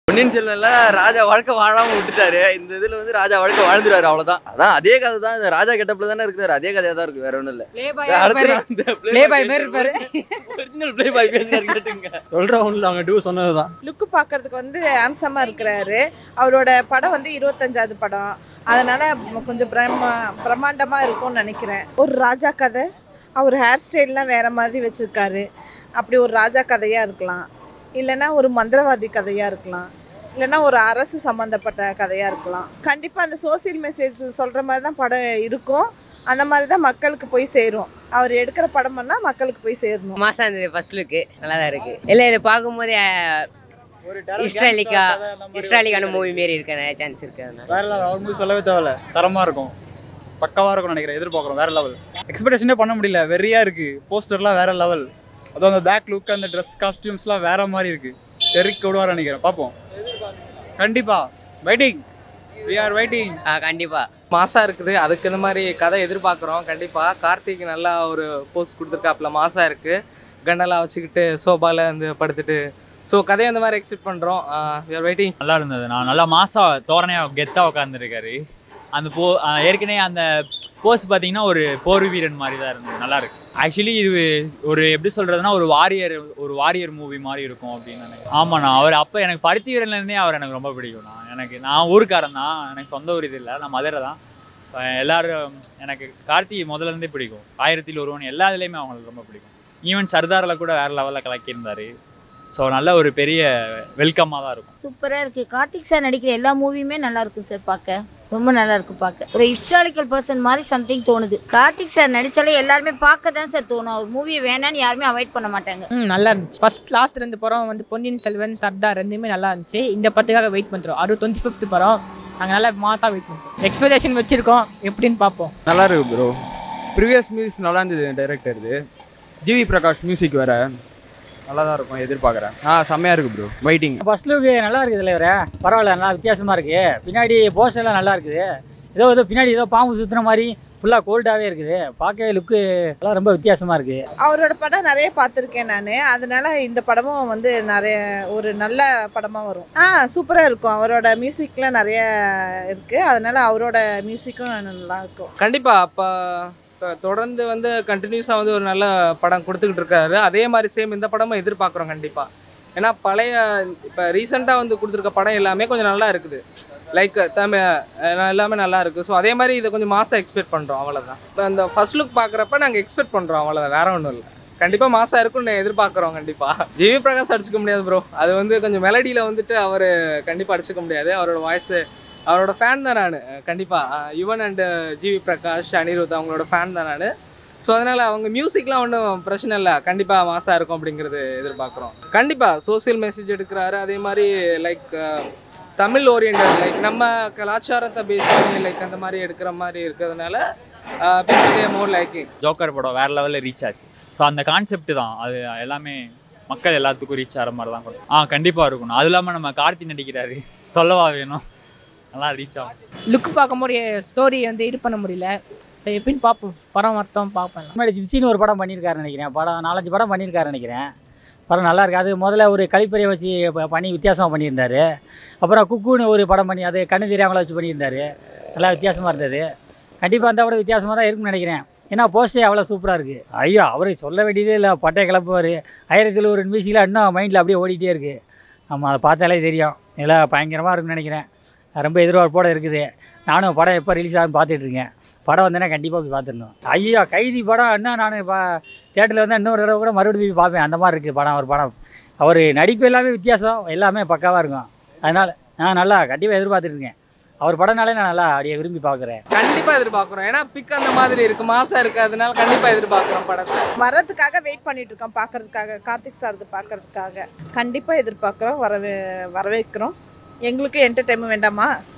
பொன்னியின் செல்வன்ல ராஜா வாழ்க்கை வாழாம விட்டுட்டாரு இந்த இதுல வந்து ராஜா வாழ்க்கை வாழ்ந்துறாரு அவ்வளவுதான் அதான் அதே கதை தான் இந்த ராஜா கெட்டப்ல தானே இருக்காரு அதே கதையா தான் இருக்கு வேற ஒண்ணும் இல்ல Play boy மாதிரி இருப்பாரு. ஒரிஜினல் ப்ளே பாய் பேசுறாரு கேட்டுங்க சொல்ற ஒன்றும் அவங்க டூ சொன்னதுதான் லுக்கு பார்க்கறதுக்கு வந்து ஆம்சமாக இருக்கிறாரு அவரோட படம் வந்து இருபத்தஞ்சாவது படம் அதனால கொஞ்சம் பிரம்மா பிரம்மாண்டமாக இருக்கும்னு நினைக்கிறேன் ஒரு ராஜா கதை அவர் ஹேர் ஸ்டைல்லாம் வேற மாதிரி வச்சிருக்காரு அப்படி ஒரு ராஜா கதையாக இருக்கலாம் இல்லைன்னா ஒரு மந்திரவாதி கதையாக இருக்கலாம் இல்லைன்னா ஒரு அரசு சம்மந்தப்பட்ட கதையாக இருக்கலாம் கண்டிப்பாக அந்த சோசியல் மெசேஜ் சொல்கிற மாதிரி தான் படம் இருக்கும் அந்த மாதிரி தான் மக்களுக்கு போய் சேரும் அவர் எடுக்கிற படம்னா மக்களுக்கு போய் சேரணும் மாசா இருந்தது ஃபர்ஸ்ட் லுக்கு நல்லா தான் இருக்கு இல்லை இதை பார்க்கும்போது இஸ்ரேலிக்கா இஸ்ரேலிக்கான மூவி மாரி இருக்க நிறைய சான்ஸ் இருக்கு அதனால வேற லெவல் அவர் மூவி சொல்லவே தேவையில்ல தரமா இருக்கும் பக்கவா இருக்கும் நினைக்கிறேன் எதிர்பார்க்குறோம் வேற லெவல் எக்ஸ்பெக்டேஷனே பண்ண முடியல வெறியா இருக்கு போஸ்டர்லாம் வேற லெவல் அதுவும் அந்த பேக் லுக் அந்த ட்ரெஸ் காஸ்டியூம்ஸ்லாம் வேற மாதிரி இருக்கு தெறிக்க விடுவார் நினைக்கிறேன் பார்ப்போம் கண்டிப்பா வெயிட்டிங் வி ஆர் வெயிட்டிங் ஆ, கண்டிப்பா மாசா இருக்குது அதுக்கு இந்த மாதிரி கதை எதிர்பார்க்குறோம் கண்டிப்பா கார்த்திக் நல்லா ஒரு போஸ்ட் கொடுத்துருக்காப்புல மாசா இருக்கு கண்ணெல்லாம் வச்சுக்கிட்டு சோபால வந்து படுத்துட்டு ஸோ கதையை அந்த மாதிரி எக்ஸ்பெக்ட் பண்றோம் வி ஆர் வெயிட்டிங் நல்லா இருந்தது நான் நல்லா மாசா தோரணையா கெத்தா உட்காந்துருக்காரு அந்த போ ஆஹ் ஏற்கனவே அந்த போஸ் பார்த்தீங்கன்னா ஒரு போர் வீரன் மாதிரி தான் இருந்தது நல்லா இருக்கு ஆக்சுவலி இது ஒரு எப்படி சொல்றதுன்னா ஒரு வாரியர் ஒரு வாரியர் மூவி மாதிரி இருக்கும் அப்படின்னு நினைக்கிறேன் ஆமாண்ணா அவர் அப்போ எனக்கு பருத்தி வீரன்லேருந்தே அவர் எனக்கு ரொம்ப பிடிக்கும்ண்ணா எனக்கு நான் ஊருக்காரன் தான் எனக்கு சொந்த ஊர் இது இல்லை நான் மதுரை தான் அஹ் எல்லாரும் எனக்கு கார்த்தி முதல்ல இருந்தே பிடிக்கும் ஆயிரத்தில் ஒருவன் எல்லா இதுலேயுமே அவங்களுக்கு ரொம்ப பிடிக்கும் ஈவன் சர்தாரில் கூட வேற லெவலில் கலக்கியிருந்தாரு ஸோ நல்ல ஒரு பெரிய வெல்கமாக தான் இருக்கும் சூப்பராக இருக்குது கார்த்திக் சார் நடிக்கிற எல்லா மூவியுமே நல்லா இருக்கும் சார் பார்க்க ரொம்ப நல்லா இருக்கு பார்க்க ஒரு ஹிஸ்டாரிக்கல் பர்சன் மாதிரி சம்திங் தோணுது கார்த்திக் சார் நடிச்சாலே எல்லாருமே பார்க்க தான் சார் தோணும் அவர் மூவியை வேணான்னு யாருமே அவாய்ட் பண்ண மாட்டாங்க ம் நல்லா இருந்துச்சு ஃபர்ஸ்ட் லாஸ்ட் ரெண்டு படம் வந்து பொன்னியின் செல்வன் சர்தார் ரெண்டுமே நல்லா இருந்துச்சு இந்த படத்துக்காக வெயிட் பண்ணுறோம் அது டுவெண்ட்டி ஃபிஃப்த் படம் நாங்கள் நல்லா மாசாக வெயிட் பண்ணுறோம் எக்ஸ்பெக்டேஷன் வச்சிருக்கோம் எப்படின்னு பார்ப்போம் நல்லா இருக்கு ப்ரோ ப்ரீவியஸ் மியூசிக் நல்லா இருந்தது டைரக்டர்து ஜிவி பிரகாஷ் மியூசிக் வேற நல்லா தான் இருக்கும் எதிர்பார்க்குறேன் ஆ செம்மையாக இருக்கு ப்ரோ வெயிட்டிங் ஃபர்ஸ்ட் லுக்கு நல்லா இருக்குது தலைவரே பரவாயில்ல நல்லா வித்தியாசமாக இருக்குது பின்னாடி போஸ்டர்லாம் நல்லா இருக்குது ஏதோ ஏதோ பின்னாடி ஏதோ பாம்பு சுற்றுற மாதிரி ஃபுல்லாக கோல்டாகவே இருக்குது பார்க்கவே லுக்கு எல்லாம் ரொம்ப வித்தியாசமாக இருக்குது அவரோட படம் நிறைய பார்த்துருக்கேன் நான் அதனால இந்த படமும் வந்து நிறைய ஒரு நல்ல படமாக வரும் ஆ சூப்பராக இருக்கும் அவரோட மியூசிக்லாம் நிறைய இருக்குது அதனால அவரோட மியூசிக்கும் நல்லா இருக்கும் கண்டிப்பா அப்ப இப்ப தொடர்ந்து வந்து கண்டினியூஸா வந்து ஒரு நல்ல படம் கொடுத்துக்கிட்டு இருக்காரு அதே மாதிரி சேம் இந்த படமும் எதிர்பார்க்குறோம் கண்டிப்பா ஏன்னா பழைய இப்போ ரீசெண்டாக வந்து கொடுத்துருக்க படம் எல்லாமே கொஞ்சம் நல்லா இருக்குது லைக் தமிழ் அஹ் எல்லாமே நல்லா இருக்கு ஸோ அதே மாதிரி இதை கொஞ்சம் மாசம் எக்ஸ்பெக்ட் பண்ணுறோம் அவ்வளோதான் இப்போ அந்த ஃபர்ஸ்ட் லுக் பார்க்குறப்ப நாங்கள் எக்ஸ்பெக்ட் பண்ணுறோம் அவ்வளோதான் வேற ஒன்றும் இல்லை கண்டிப்பாக மாசம் இருக்கும்னு எதிர்பார்க்குறோம் கண்டிப்பாக ஜிவி பிரகாஷ் அடிச்சுக்க முடியாது ப்ரோ அது வந்து கொஞ்சம் மெலடியில் வந்துட்டு அவர் கண்டிப்பாக அடிச்சுக்க முடியாது அவரோட வாய்ஸு அவரோட ஃபேன் தான் நான் கண்டிப்பாக யுவன் அண்ட் ஜிவி பிரகாஷ் அனிருத் அவங்களோட ஃபேன் தான் நான் ஸோ அதனால் அவங்க மியூசிக்லாம் ஒன்றும் பிரச்சனை இல்லை கண்டிப்பாக மாசாக இருக்கும் அப்படிங்கிறது எதிர்பார்க்குறோம் கண்டிப்பாக சோஷியல் மெசேஜ் எடுக்கிறாரு அதே மாதிரி லைக் தமிழ் ஓரியன்ட் லைக் நம்ம கலாச்சாரத்தை பேஸ் பண்ணி லைக் அந்த மாதிரி எடுக்கிற மாதிரி இருக்கிறதுனால பீப்புள் மோர் லைக்கிங் ஜோக்கர் படம் வேற லெவலில் ரீச் ஆச்சு ஸோ அந்த கான்செப்ட் தான் அது எல்லாமே மக்கள் எல்லாத்துக்கும் ரீச் ஆகிற மாதிரி தான் கொடுக்கும். ஆ கண்டிப்பாக இருக்கணும் அது இல்லாமல் நம்ம கார்த்தி நடிக்கிறாரு சொல்லவா வேணும் நல்லா ரீச் ஆகும் லுக் பார்க்கும்போது ஸ்டோரி வந்து இது பண்ண முடியல சரி எப்படின்னு பார்ப்போம் படம் மொத்தம் பார்ப்பேன் முன்னாடி ஜிப்சின்னு ஒரு படம் பண்ணியிருக்காரு நினைக்கிறேன் படம் நாலஞ்சு படம் பண்ணியிருக்காரு நினைக்கிறேன் படம் நல்லா இருக்கு அது முதல்ல ஒரு கழிப்பறையை வச்சு ப- பண்ணி வித்தியாசமாக பண்ணியிருந்தாரு அப்புறம் குக்குன்னு ஒரு படம் பண்ணி அது கண்ணு தெரியாமல வச்சு பண்ணியிருந்தாரு நல்லா வித்தியாசமாக இருந்தது கண்டிப்பாக அந்த விட வித்தியாசமாக தான் இருக்கும்னு நினைக்கிறேன் ஏன்னா போஸ்டே அவ்வளோ சூப்பராக இருக்குது ஐயோ அவரு சொல்ல வேண்டியதே இல்லை பட்டைய கிளப்புவார் ஆயிரத்தில் ஒரு மியூசிக்கில் இன்னும் மைண்டில் அப்படியே ஓடிட்டே இருக்குது நம்ம அதை பார்த்தாலே தெரியும் எல்லாம் பயங்கரமாக இருக்கும்னு நினைக்கிறேன் ரொம்ப எதிர்பார்ப்போடு இருக்குது நானும் படம் எப்போ ரிலீஸ் ஆகும் பார்த்துட்டு இருக்கேன் படம் வந்தேன்னா கண்டிப்பாக போய் பார்த்துடணும் ஐயோ கைதி படம் இன்னும் நான் இப்போ தேட்டரில் வந்து இன்னொரு தடவை கூட மறுபடியும் போய் பார்ப்பேன் அந்த மாதிரி இருக்குது படம் ஒரு படம் அவர் நடிப்பு எல்லாமே வித்தியாசம் எல்லாமே பக்காவாக இருக்கும் அதனால் நான் நல்லா கண்டிப்பாக எதிர்பார்த்துட்டு இருக்கேன் அவர் படம்னாலே நான் நல்லா அப்படியே விரும்பி பார்க்குறேன் கண்டிப்பாக எதிர்பார்க்குறோம் ஏன்னா பிக் அந்த மாதிரி இருக்கு மாசம் இருக்கு அதனால கண்டிப்பாக எதிர்பார்க்குறோம் படத்தை வர்றதுக்காக வெயிட் பண்ணிட்டு இருக்கோம் பார்க்கறதுக்காக கார்த்திக் சார் பார்க்கறதுக்காக கண்டிப்பாக எதிர்பார்க்குறோம் வரவே வரவேற்கிறோம் எங்களுக்கு என்டர்டைன்மெண்ட் வேண்டாமா